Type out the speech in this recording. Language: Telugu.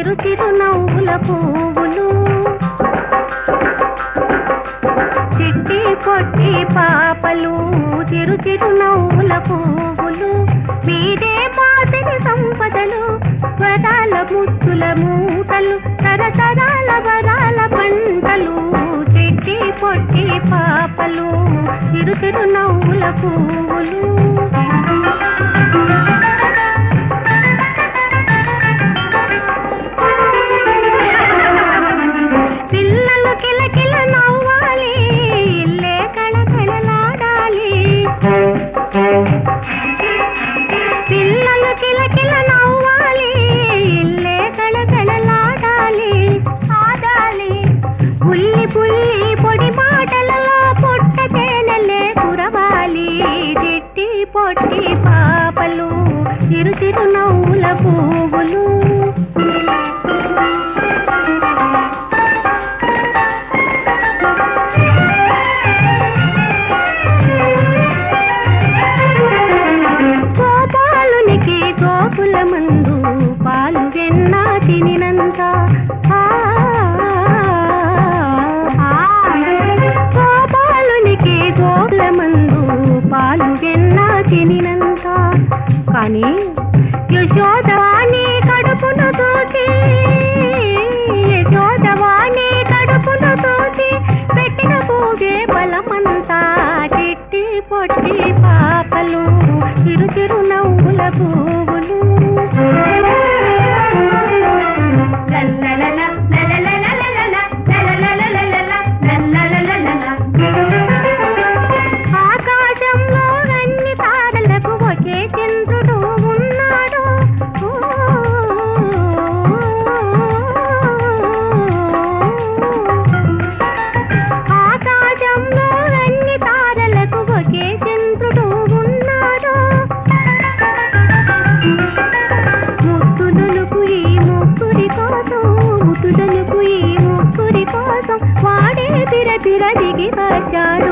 చిరు చిరు నవ్వుల పువ్వులు చిట్టి పొట్టి పాపలు చిరు చిరు నవ్వుల పువ్వులు మీదే పాతిని సంపదలు వరాల ముత్తుల మూటలు తరతరాల వరాల పంటలు చిట్టి పొట్టి పాపలు చిరు చిరు నవ్వుల పువ్వులు పిల్లలు కిలకిల నవ్వాలి ఇల్లే కళకళలాడాలి పిల్లలు కిలకిల నవ్వాలి ఇల్లే కళకళలాడాలి ఆడాలి బుల్లి బుల్లి పొడి మాటలలో పొట్ట తేనెలే కురవాలి చిట్టి పొట్టి పాపలు చిరు చిరు నవ్వుల పువ్వులు గోపాలునికి గోకుల మందు పాలు వెన్న తినినంత ఆ, ఆ, గోపాలునికి గోకుల మందు పాలు వెన్న తినినంత కానీ యశోదవాణి కడుపును తోచి యశోదవాణి కడుపును తోచి పెట్టిన పూగే బలమంతా చిట్టి పొట్టి పాపలు చిరు చిరు నవ్వుల పువ్వులు లల్లలల, లలలలలలల, లలలలలలల, లలలలలలల. ఆకాశంలో అన్ని తారలకు ఒకే చంద్రుడు ఉన్నాడు ఆకాశంలో అన్ని తారలకు ఒకే చంద్రుడు ఉన్నాడు ముత్తులకు ఈ ముక్కురి కోసం ముత్తులకు ఈ ముక్కురి కోసం వాడే బిర బిర దిగి వచ్చాడు